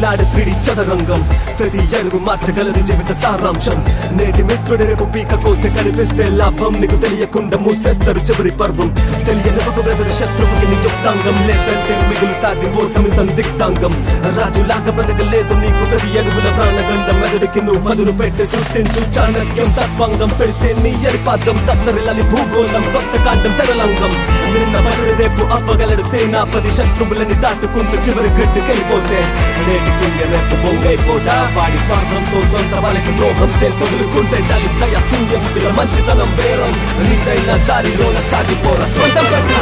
ఈనాడు త్రిడి చదరంగం ప్రతి అడుగు మార్చగలదు జీవిత సారాంశం నేటి మిత్రుడి రేపు పీక కోసే కనిపిస్తే లాభం నీకు తెలియకుండా మూసేస్తారు చివరి పర్వం తెలియని ఒక బ్రదరు శత్రువుకి నీ యుక్తాంగం లేదంటే మిగులుతాది ఓటమి సందిగ్ధాంగం రాజులాగా బ్రతకలేదు నీకు ప్రతి అడుగుల ప్రాణగండం మెదడికి నువ్వు మదులు పెట్టి సృష్టించు చాణక్యం తత్వంగం పెడితే నీ ఎరిపాదం తత్తరిల్లని భూగోళం కొత్త కాండం తెరలంగం నిన్న బయట రేపు అవ్వగలడు సేనాపతి శత్రువులని దాటుకుంటూ చివరి గట్టుకెళ్ళిపోతే నేటి కుంగ రేపు బొంగైపోదా వాడి స్వార్థంతో సొంత వాళ్ళకి ద్రోహం చేసి వదులుకుంటే చాలి దయ సూర్యముల మంచితనం వేరం నీదైన దారిలోన సాగిపోరా సొంతం పెట్టరా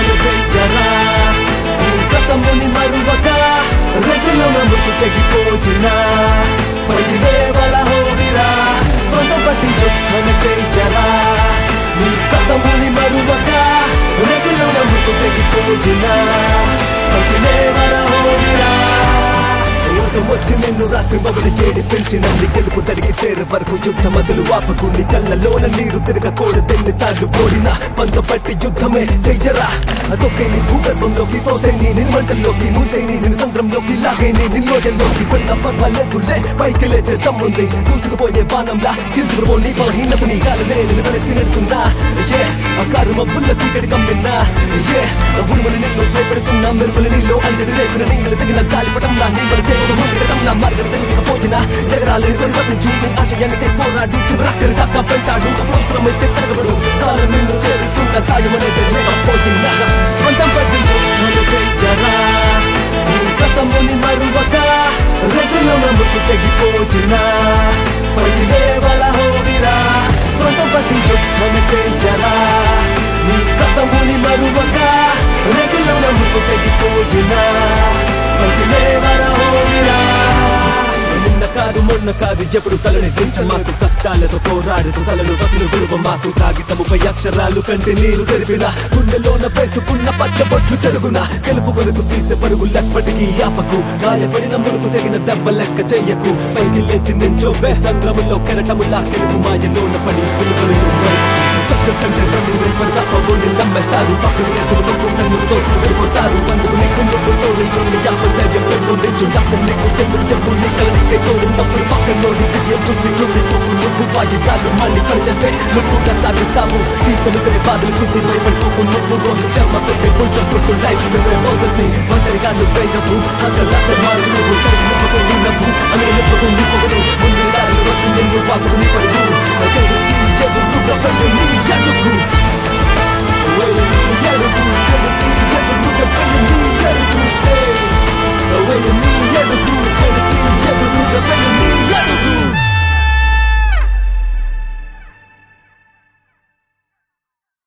గతముని మరువక రజలో నమ్ముకు తెగిపోతున్నా పైవేవల హోవిరా కొంతపట్టి యుద్ధన చేయరా నీ కథముని మరువక రజలో నమ్ముకు తెగిపోతున్నా పైవేవల హోవిరా యుద్ధం వచ్చి నిన్ను రాత్రి మొదలు ఏడి పెంచి నన్ను గెలుపు తరిగి చేరే వరకు యుద్ధం అసలు ఆపకు నీ కళ్ళలోన నీరు తిరగకూడదెన్ని సార్లు కోరినా పంత పట్టి యుద్ధమే చెయ్యరా అదొకే నీ భూగర్భంలోకి తోసే నీ నిర్మంటల్లోకి ముంచే నీ నిన్ను సంద్రంలోకి లాగే నీ నిన్నోజల్లోకి పడిన పర్వాలేదులే పైకి లేచే తమ్ముంది దూసుకుపోయే బాణంలా చిరుచుకుపో నీ బలహీనతని కాలలే నేను వెనక్కి నెడుతున్నా ఏ అకారు మబ్బుల్ల చీకటి కమ్మిన్నా ఏ ఉరుములు నిన్ను భయపెడుతున్నా మెరుపులు నీలో అంజలి రేపిన నింగలు తగిన గాలిపటంలా నీ మన సేవలు ముందుకటం నా మార్గం తెలియకపోయినా జగరాలని పరివర్తించు నీ ఆశయానికి పోరాడు చివరాకరి దాకా పెంటాడు అవసరమైతే తగబడు కాలం నిన్ను చేరుస్తుంటా సాయమనేది లేకపోయినా సొంతం పట్టించు నన్ను చెయ్యరా నీ గతముని మరువక రజలో నమ్ముకు తెగిపోతున్నా పైవేవల హోవిరా సొంతం పట్టించు నన్ను చెయ్యరా నీ గతముని మరువక రజలో నమ్ముకు తెగిపోతున్నా పైవేవల హోవిరా నిన్న కాదు మొన్న కాదు ఎప్పుడు తలని దించ మాకు కష్టాలతో పోరాడుతూ తలలు వసలు విలువ మాకు కాగితముపై అక్షరాలు కంటే నీరు తెరిపిన గుండెలోన వేసుకున్న పచ్చబొట్లు చెరుగున గెలుపు కొరకు తీసే పరుగులెప్పటికీ ఆపకు గాయపడిన ముడుకు తెగిన దెబ్బ లెక్క చెయ్యకు పైకి లేచి నించో బేసంద్రములో కెరటములా గెలుపు మాయలోన పడి పిలుపులు సక్సెస్ అంటే రన్నింగ్ రేస్ మరి తప్పబోని నమ్మేస్తారు పక్కన ఎదురు తప్పు నన్ను తోచుకు వెళ్ళిపోతారు అందుకు నీకు నువ్వు తోడు నువ్వు జాప స్థైర్యం పెంపొందించు డబ్బు నీకు చెప్పుడు చెప్పు నీ కలనికే తోడు తప్పుడు పక్కన విజయం చూసి కృతి పోకు నువ్వు వాయిదాలు మళ్ళీ పనిచేస్తే నువ్వు సాధిస్తావు జీవితం సరే బాధలు చూసి భయపడిపోకు నువ్వు రోజు శర్మ కొట్టే కొంచెం కొట్టు లైఫ్ సరే మోసెస్ ని ఒంటరిగా నువ్వే నవ్వు అసలు అసలు మారు నువ్వు చదివి నవ్వుతూ నీ నవ్వు అని నవ్వుతూ నీ పొగడు ముందు దారి వచ్చి నిన్ను పాపకు నీ పడుతూ చెడు ఎవరు ప్రపంచం నీ అడుగు